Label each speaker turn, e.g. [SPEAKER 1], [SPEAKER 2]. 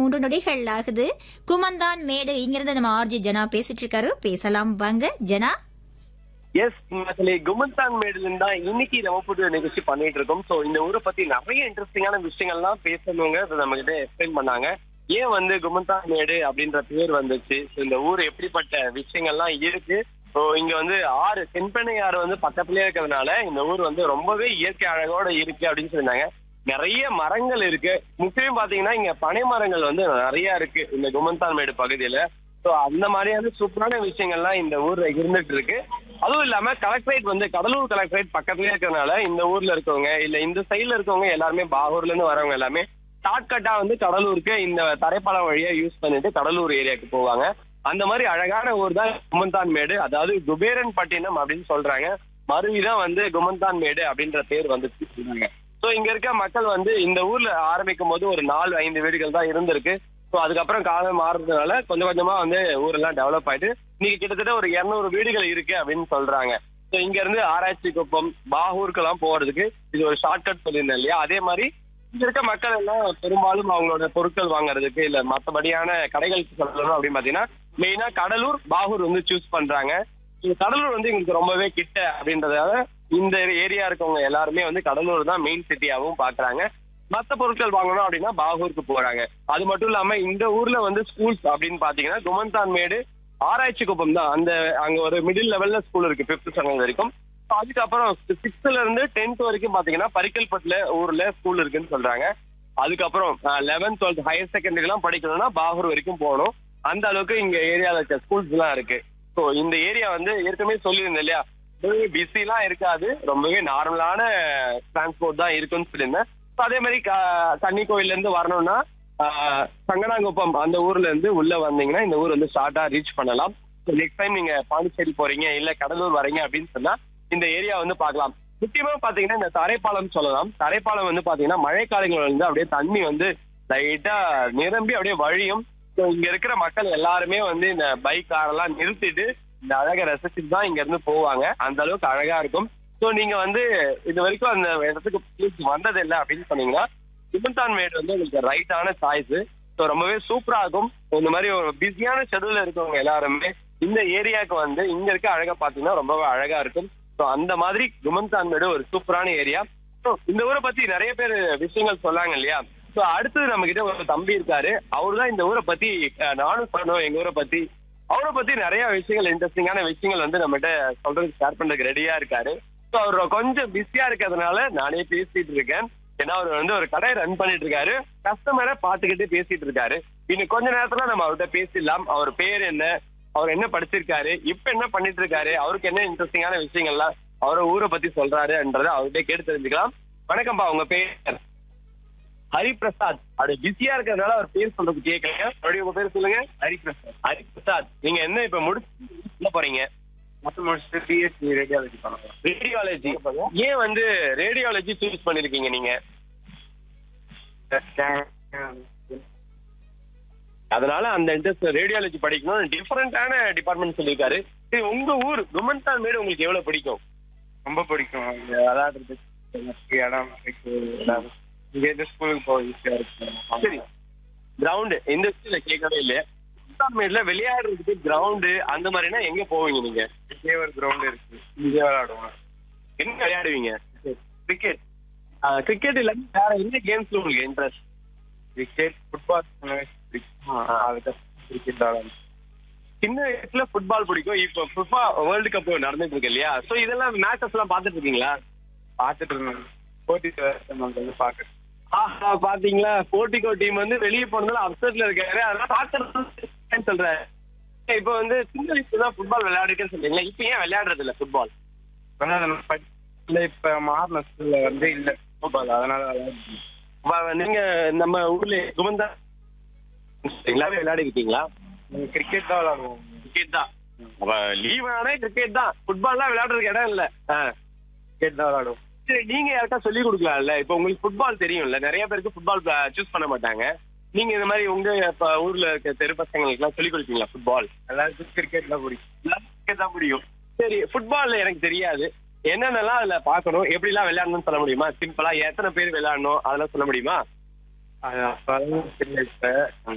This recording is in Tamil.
[SPEAKER 1] மூன்று நொடிகள் ஆகுது குமந்தான் மேடு இங்கிருந்து நம்ம ஆர்ஜி ஜனா பேசிட்டு இருக்காரு பேசலாம் வாங்க ஜனா
[SPEAKER 2] எஸ் மக்களே குமந்தான் மேடுல இருந்தா இன்னைக்கு நம்ம புது நிகழ்ச்சி பண்ணிட்டு இருக்கோம் சோ இந்த ஊரை பத்தி நிறைய இன்ட்ரெஸ்டிங்கான விஷயங்கள்லாம் பேசணுங்க நம்ம கிட்ட எக்ஸ்பிளைன் பண்ணாங்க ஏன் வந்து குமந்தான் மேடு அப்படின்ற பேர் வந்துச்சு So, இந்த ஊர் எப்படிப்பட்ட விஷயங்கள்லாம் இருக்கு ஸோ இங்க வந்து ஆறு தென்பெண்ணை ஆறு வந்து பக்கத்துலயே இருக்கிறதுனால இந்த ஊர் வந்து ரொம்பவே இயற்கை அழகோட இருக்கு அப்படின்னு சொல்லியிருந்தாங்க நிறைய மரங்கள் இருக்கு முக்கியம் பாத்தீங்கன்னா இங்க பனை மரங்கள் வந்து நிறைய இருக்கு இந்த குமந்தான் மேடு பகுதியில ஸோ அந்த மாதிரியான சூப்பரான விஷயங்கள்லாம் இந்த ஊர்ல இருந்துட்டு இருக்கு அதுவும் இல்லாம கலெக்டரேட் வந்து கடலூர் கலெக்டரேட் பக்கத்துலயே இருக்கிறதுனால இந்த ஊர்ல இருக்கவங்க இல்ல இந்த சைடுல இருக்கவங்க எல்லாருமே பாகூர்ல இருந்து வரவங்க எல்லாமே ஷார்ட்கட்டா வந்து கடலூருக்கு இந்த தரைப்பாலம் வழியா யூஸ் பண்ணிட்டு கடலூர் ஏரியாவுக்கு போவாங்க அந்த மாதிரி அழகான ஊர் தான் குமந்தான் மேடு அதாவது குபேரன் பட்டினம் அப்படின்னு சொல்றாங்க மருவிதான் வந்து குமந்தான் மேடு அப்படின்ற பேர் வந்துச்சு சொல்றாங்க சோ இங்க இருக்க மக்கள் வந்து இந்த ஊர்ல ஆரம்பிக்கும் போது ஒரு நாலு ஐந்து வீடுகள் தான் இருந்திருக்கு ஸோ அதுக்கப்புறம் காலம் மாறுறதுனால கொஞ்சம் கொஞ்சமா வந்து ஊரெல்லாம் டெவலப் ஆயிட்டு நீங்க கிட்டத்தட்ட ஒரு இருநூறு வீடுகள் இருக்கு அப்படின்னு சொல்றாங்க ஸோ இங்க இருந்து ஆராய்ச்சி குப்பம் பாகூருக்கெல்லாம் போறதுக்கு இது ஒரு ஷார்ட்கட் சொல்லியிருந்தேன் இல்லையா அதே மாதிரி இங்க இருக்க மக்கள் எல்லாம் பெரும்பாலும் அவங்களோட பொருட்கள் வாங்குறதுக்கு இல்ல மத்தபடியான கடைகளுக்கு சொல்லணும் அப்படின்னு பாத்தீங்கன்னா மெயினா கடலூர் பாகூர் வந்து சூஸ் பண்றாங்க இந்த கடலூர் வந்து எங்களுக்கு ரொம்பவே கிட்ட அப்படின்றதால இந்த ஏரியா இருக்கவங்க எல்லாருமே வந்து கடலூர் தான் மெயின் சிட்டியாவும் பாக்குறாங்க மத்த பொருட்கள் வாங்கணும் அப்படின்னா பாகூருக்கு போறாங்க அது மட்டும் இல்லாம இந்த ஊர்ல வந்து ஸ்கூல்ஸ் அப்படின்னு பாத்தீங்கன்னா குமந்தான் மேடு ஆராய்ச்சி குப்பம் தான் அந்த அங்க ஒரு மிடில் லெவல்ல ஸ்கூல் இருக்கு பிப்த் ஸ்டாண்டர்ட் வரைக்கும் So அதுக்கப்புறம் சிக்ஸ்த்ல இருந்து டென்த் வரைக்கும் பாத்தீங்கன்னா பரிக்கல்பட்டுல ஊர்ல ஸ்கூல் இருக்குன்னு சொல்றாங்க அதுக்கப்புறம் லெவன்த் டுவெல்த் ஹையர் செகண்டரி எல்லாம் படிக்கணும்னா பாகூர் வரைக்கும் போகணும் அந்த அளவுக்கு இங்க ஏரியால இருக்க ஸ்கூல்ஸ் எல்லாம் இருக்கு ஸோ இந்த ஏரியா வந்து ஏற்கனவே சொல்லியிருந்தேன் இல்லையா ரொம்பவே பிஸிலாம் இருக்காது ரொம்பவே நார்மலான டிரான்ஸ்போர்ட் தான் இருக்குன்னு சொல்லியிருந்தேன் So அதே மாதிரி க- கன்னி கோயில்ல இருந்து வரணும்னா ஆஹ், சங்கனாங்குப்பம் அந்த ஊர்ல இருந்து உள்ள வந்தீங்கன்னா இந்த ஊர் வந்து ஷார்ட்டா ரீச் பண்ணலாம் நெக்ஸ்ட் டைம் நீங்க பாண்டிச்சேரி போறீங்க இல்ல கடலூர் வரீங்க அப்படின்னு சொன்னா இந்த ஏரியா வந்து பார்க்கலாம் முக்கியமா பாத்தீங்கன்னா இந்த தரைப்பாலம் சொல்லலாம் தரைப்பாலம் வந்து பாத்தீங்கன்னா மழைக்காலங்கள் வந்து அப்படியே தண்ணி வந்து லைட்டா நிரம்பி அப்படியே வழியும் So இங்க இருக்கிற மக்கள் எல்லாருமே வந்து இந்த பைக் காரெல்லாம் நிறுத்திட்டு இந்த அழகை ரசிச்சுட்டு தான் இங்க இருந்து போவாங்க அந்த அளவுக்கு அழகா இருக்கும் சோ நீங்க வந்து இது வரைக்கும் அந்த இடத்துக்கு police வந்ததில்லை அப்படின்னு சொன்னீங்கன்னா சிமந்தான் மேடு வந்து உங்களுக்கு ரைட்டான சாய்ஸ் ஸோ ரொம்பவே சூப்பரா இருக்கும் இந்த மாதிரி ஒரு பிஸியான ஷெடியூல்ல இருக்கவங்க எல்லாருமே இந்த ஏரியாவுக்கு வந்து இங்க இருக்க அழகா பாத்தீங்கன்னா ரொம்பவே அழகா இருக்கும் ஸோ அந்த மாதிரி குமந்தான் மேடு ஒரு சூப்பரான ஏரியா ஸோ இந்த ஊரை பத்தி நிறைய பேர் விஷயங்கள் சொன்னாங்க இல்லையா ஸோ அடுத்தது நம்ம கிட்ட ஒரு தம்பி இருக்காரு அவரு தான் இந்த ஊரை பத்தி அஹ், நானும் சொல்லணும் எங்க ஊரை பத்தி அவரை பத்தி நிறைய விஷயங்கள் இன்ட்ரெஸ்டிங்கான விஷயங்கள் வந்து நம்மகிட்ட சொல்றதுக்கு ஷேர் பண்றதுக்கு ரெடியா இருக்காரு ஸோ அவர் கொஞ்சம் பிஸியா இருக்கிறதுனால நானே பேசிட்டு இருக்கேன் ஏன்னா அவர் வந்து ஒரு கடை ரன் பண்ணிட்டு இருக்காரு கஸ்டமரை பார்த்துக்கிட்டு பேசிட்டு இருக்காரு இன்னும் கொஞ்ச நேரத்துல நம்ம அவர்கிட்ட பேசிடலாம் அவர் பேர் என்ன அவர் என்ன படிச்சிருக்காரு இப்ப என்ன பண்ணிட்டு இருக்காரு அவருக்கு என்ன இன்ட்ரெஸ்டிங்கான விஷயங்கள்லாம் அவரை ஊரை பத்தி சொல்றாருன்றதை அவர்கிட்ட கேட்டு தெரிஞ்சுக்கலாம் வணக்கம்ப்பா உங்க பேர் ஹரிபிரசாத் அப்படி பிஸியா இருக்கிறதுனால அவர் பேர் சொல்றது கேட்கல மறுபடியும் உங்க பேர் சொல்லுங்க ஹரிபிரசாத் ஹரிபிரசாத் நீங்க என்ன இப்ப முடிச்சு போறீங்க
[SPEAKER 3] மொத்தம் முடிச்சுட்டு பிஎஸ்சி ரேடியாலஜி பண்ணலாம்
[SPEAKER 2] ரேடியாலஜி ஏன் வந்து ரேடியாலஜி சூஸ் பண்ணிருக்கீங்க நீங்க அதனால அந்த இன்ட்ரெஸ்ட் ரேடியாலஜி படிக்கணும் டிஃபரெண்டான டிபார்ட்மெண்ட் சொல்லியிருக்காரு சரி உங்க ஊர் குமந்தான் மேடு உங்களுக்கு எவ்வளவு பிடிக்கும்
[SPEAKER 3] ரொம்ப பிடிக்கும் இங்க விளையாடுறது இடம் இருக்கு எல்லாம். இங்க இருந்து ஸ்கூலுக்கு போக ஈஸியா இருக்கும்
[SPEAKER 2] சரி கிரவுண்டு இந்த விஷயத்துல கேட்கவே இல்லையா குமந்தான் மேடுல விளையாடுறதுக்கு கிரவுண்டு அந்த மாதிரினா எங்க போவீங்க நீங்க
[SPEAKER 3] இங்கே ஒரு கிரவுண்ட் இருக்கு இங்கே விளையாடுவோம்
[SPEAKER 2] என்ன விளையாடுவீங்க கிரிக்கெட் கிரிக்கெட் இல்லாம வேற என்ன கேம்ஸ்ல உங்களுக்கு இன்ட்ரெஸ்ட்
[SPEAKER 3] கிரிக்கெட் ஃபுட்பால் அதுக்கு கிரிக்கெட் விளையாடணும்
[SPEAKER 2] சின்ன வயசுல ஃபுட்பால் பிடிக்கும் இப்போ ஃபுட்பா வேர்ல்டு கப் நடந்துட்டு இருக்கு இல்லையா சோ இதெல்லாம் மேட்சஸ் எல்லாம் பாத்துட்டு இருக்கீங்களா
[SPEAKER 3] பார்த்துட்டு இருந்தோம் போட்டி வந்து பார்க்க
[SPEAKER 2] ஆஹா பாத்தீங்களா போர்ட்டிகோ டீம் வந்து வெளியே போனதுல அப்செட்ல இருக்காரு அதெல்லாம் பாத்துறேன்னு சொல்றேன் இப்போ வந்து சின்ன வயசுல தான் ஃபுட்பால் விளையாடுறேன்னு சொல்றீங்களா இப்போ ஏன் விளையாடுறது இல்ல ஃபுட்பால்
[SPEAKER 3] இல்லை இப்போ மாறின ஸ்கூல்ல வந்து இல்லை ஃபுட்பால் அதனால விளையாடுறோம்
[SPEAKER 2] நீங்க நம்ம ஊர்ல குமந்தா எல்லாமே விளையாடிக்கிட்டீங்களா
[SPEAKER 3] கிரிக்கெட் தான் விளையாடுவோம்
[SPEAKER 2] கிரிக்கெட் தான் அப்ப லீவ் ஆனா கிரிக்கெட் தான் ஃபுட்பால்லாம் விளையாடுறதுக்கு இடம் இல்ல ஆ.
[SPEAKER 3] கிரிக்கெட் தான் விளையாடுவோம்
[SPEAKER 2] சரி நீங்க யாருக்கா சொல்லி கொடுக்கலாம்ல இப்போ உங்களுக்கு ஃபுட்பால் தெரியும்ல நிறைய பேருக்கு ஃபுட்பால் சூஸ் பண்ண மாட்டாங்க நீங்க இந்த மாதிரி உங்க இப்ப ஊர்ல இருக்க தெரு பசங்களுக்கு எல்லாம் சொல்லி கொடுப்பீங்களா ஃபுட்பால்
[SPEAKER 3] எல்லாருக்கும் கிரிக்கெட் தான் பிடிக்கும்
[SPEAKER 2] தான் முடியும் சரி ஃபுட்பால்ல எனக்கு தெரியாது என்னென்னலாம் அதுல பார்க்கணும் எப்படிலாம் விளையாடணும்னு சொல்ல முடியுமா சிம்பிளா எத்தனை பேர் விளையாடணும் அதெல்லாம் சொல்ல முடியுமா
[SPEAKER 3] அது அப்பதான் தெரியல இப்ப